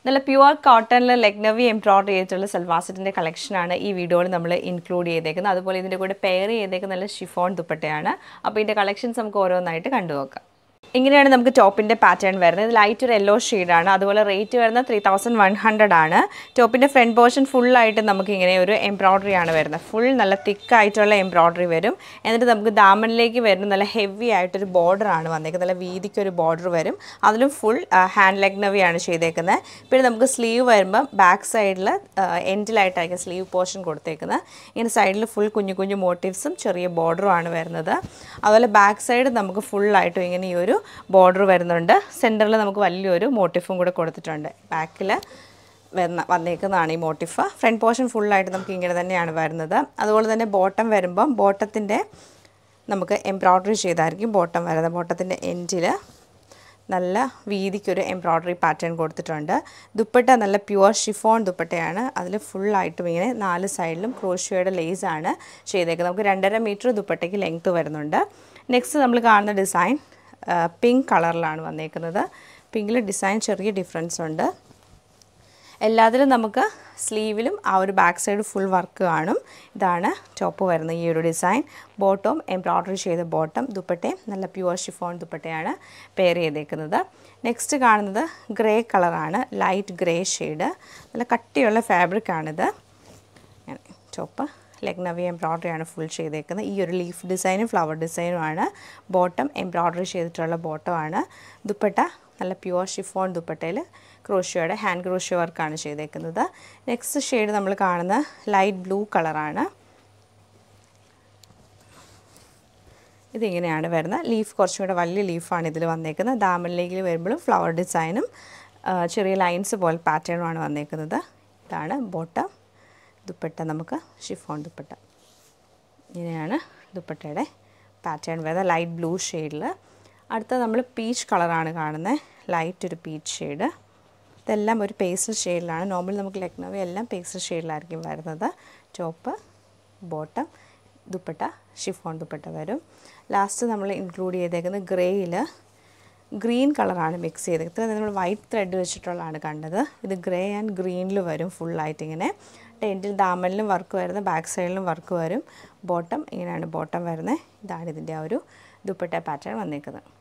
നല്ല പ്യുവർ കോട്ടണിൽ ലെഗ്നവി എംബ്രോയിഡറി ചെയ്തിട്ടുള്ള സൽവാസറ്റിൻ്റെ കളക്ഷനാണ് ഈ വീഡിയോയിൽ നമ്മൾ ഇൻക്ലൂഡ് ചെയ്തേക്കുന്നത് അതുപോലെ ഇതിൻ്റെ കൂടെ പെയർ ചെയ്തേക്കുന്ന നല്ല ഷിഫോൺ ദുപ്പട്ടയാണ് അപ്പോൾ ഇതിൻ്റെ കളക്ഷൻസ് നമുക്ക് ഓരോന്നായിട്ട് കണ്ടുനോക്കാം ഇങ്ങനെയാണ് നമുക്ക് ടോപ്പിൻ്റെ പാറ്റേൺ വരുന്നത് ഇത് ലൈറ്റ് ഒരു യെല്ലോ ഷെയ്ഡാണ് അതുപോലെ റേറ്റ് വരുന്നത് ത്രീ തൗസൻഡ് വൺ ഹൺഡ്രഡ് ആണ് ടോപ്പിൻ്റെ ഫ്രണ്ട് പോർഷൻ ഫുള്ളായിട്ട് നമുക്ക് ഇങ്ങനെ ഒരു എംബ്രോയ്ഡറി ആണ് വരുന്നത് ഫുൾ നല്ല തിക്കായിട്ടുള്ള എംബ്രോയ്ഡറി വരും എന്നിട്ട് നമുക്ക് ദാമനിലേക്ക് വരുന്ന നല്ല ഹെവി ആയിട്ടൊരു border ആണ് വന്നേക്കുന്നത് നല്ല വീതിക്കൊരു ബോർഡർ വരും അതിലും ഫുൾ ഹാൻഡ് ലെഗ്നവിയാണ് ചെയ്തേക്കുന്നത് പിന്നെ നമുക്ക് സ്ലീവ് വരുമ്പോൾ ബാക്ക് സൈഡിൽ എൻഡിലായിട്ടായിരിക്കും സ്ലീവ് പോർഷൻ കൊടുത്തേക്കുന്നത് ഇങ്ങനെ സൈഡിൽ ഫുൾ കുഞ്ഞു കുഞ്ഞു മോട്ടീവ്സും ചെറിയ ബോർഡറും ആണ് വരുന്നത് അതുപോലെ ബാക്ക് സൈഡ് നമുക്ക് ഫുള്ളായിട്ടും ഇങ്ങനെ ഈ ഒരു ബോർഡർ വരുന്നുണ്ട് സെൻറ്ററിൽ നമുക്ക് വലിയൊരു മോട്ടിഫും കൂടെ കൊടുത്തിട്ടുണ്ട് ബാക്കിൽ വന്ന വന്നേക്കുന്നതാണ് ഈ മോട്ടിഫ് ഫ്രണ്ട് പോർഷൻ ഫുള്ളായിട്ട് നമുക്ക് ഇങ്ങനെ തന്നെയാണ് വരുന്നത് അതുപോലെ തന്നെ ബോട്ടം വരുമ്പം ബോട്ടത്തിൻ്റെ നമുക്ക് എംബ്രോയ്ഡറി ചെയ്തായിരിക്കും ബോട്ടം വരുന്നത് ബോട്ടത്തിൻ്റെ എൻഡിൽ നല്ല വീതിക്കൊരു എംബ്രോയ്ഡറി പാറ്റേൺ കൊടുത്തിട്ടുണ്ട് ദുപ്പട്ട നല്ല പ്യുവർ ഷിഫോൺ ദുപ്പട്ടയാണ് അതിൽ ഫുള്ളായിട്ടും ഇങ്ങനെ നാല് സൈഡിലും ക്രോഷ്യയുടെ ലേസാണ് ചെയ്തേക്കുന്നത് നമുക്ക് രണ്ടര മീറ്റർ ദുപ്പട്ടയ്ക്ക് ലെങ്ത്ത് വരുന്നുണ്ട് നെക്സ്റ്റ് നമ്മൾ കാണുന്ന ഡിസൈൻ പിങ്ക് കളറിലാണ് വന്നേക്കുന്നത് പിങ്കിൽ ഡിസൈൻ ചെറിയ ഡിഫറൻസ് ഉണ്ട് എല്ലാത്തിലും നമുക്ക് സ്ലീവിലും ആ ഒരു ബാക്ക് സൈഡ് ഫുൾ വർക്ക് കാണും ഇതാണ് ടോപ്പ് വരുന്ന ഈ ഒരു ഡിസൈൻ ബോട്ടം എംബ്രോയ്ഡറി ചെയ്ത ബോട്ടം ദുപ്പട്ടയും നല്ല പ്യുവർ ഷിഫോൺ ദുപ്പട്ടയാണ് പെയർ ചെയ്തേക്കുന്നത് നെക്സ്റ്റ് കാണുന്നത് ഗ്രേ കളറാണ് ലൈറ്റ് ഗ്രേ ഷെയ്ഡ് നല്ല കട്ടിയുള്ള ഫാബ്രിക്കാണിത് ടോപ്പ് ലെഗ്നവി എംബ്രോയ്ഡറി ആണ് ഫുൾ ചെയ്തേക്കുന്നത് ഈ ഒരു ലീഫ് ഡിസൈനും ഫ്ലവർ ഡിസൈനുമാണ് ബോട്ടം എംബ്രോയ്ഡറി ചെയ്തിട്ടുള്ള ബോട്ടമാണ് ദുപ്പട്ട നല്ല പ്യുവർ ഷിഫോൺ ദുപ്പട്ടയിൽ ക്രോഷ്യയുടെ ഹാൻഡ് ക്രോഷ്യ വർക്കാണ് ചെയ്തേക്കുന്നത് നെക്സ്റ്റ് ഷെയ്ഡ് നമ്മൾ കാണുന്ന ലൈറ്റ് ബ്ലൂ കളറാണ് ഇതിങ്ങനെയാണ് വരുന്നത് ലീഫ് കുറച്ചും കൂടെ വലിയ ലീഫാണ് ഇതിൽ വന്നേക്കുന്നത് ദാമനിലേക്ക് വരുമ്പോഴും ഫ്ലവർ ഡിസൈനും ചെറിയ ലൈൻസ് പോലെ പാറ്റേണുമാണ് വന്നേക്കുന്നത് ഇതാണ് ബോട്ടം ദുപ്പട്ട നമുക്ക് ഷിഫോൺ ദുപ്പട്ട ഇങ്ങനെയാണ് ദുപ്പട്ടയുടെ പാറ്റേൺ വരുന്നത് ലൈറ്റ് ബ്ലൂ ഷെയ്ഡിൽ അടുത്ത നമ്മൾ പീച്ച് കളറാണ് കാണുന്നത് ലൈറ്റ് ഒരു പീച്ച് ഷെയ്ഡ് ഇതെല്ലാം ഒരു പേസ്റ്റൽ ഷെയ്ഡിലാണ് നോർമലി നമുക്ക് ലക്നൗവി എല്ലാം പേസ്റ്റൽ ഷെയ്ഡിലായിരിക്കും വരുന്നത് top bottom dupatta chiffon dupatta വരും ലാസ്റ്റ് നമ്മൾ ഇൻക്ലൂഡ് ചെയ്തേക്കുന്നത് ഗ്രേയിൽ ഗ്രീൻ കളറാണ് മിക്സ് ചെയ്തത് ഇത്ര നമ്മൾ വൈറ്റ് ത്രെഡ് വെച്ചിട്ടുള്ളതാണ് കണ്ടത് ഇത് ഗ്രേ ആൻഡ് ഗ്രീനിൽ വരും ഫുള്ളായിട്ട് ഇങ്ങനെ ടെൻറ്റിൽ ദാമനിലും വർക്ക് വരുന്നത് ബാക്ക് സൈഡിലും വർക്ക് വരും ബോട്ടം ഇങ്ങനെയാണ് ബോട്ടം വരുന്നത് ഇതാണ് ഇതിൻ്റെ ആ ഒരു ദുപ്പട്ട പാറ്റേൺ വന്നേക്കുന്നത്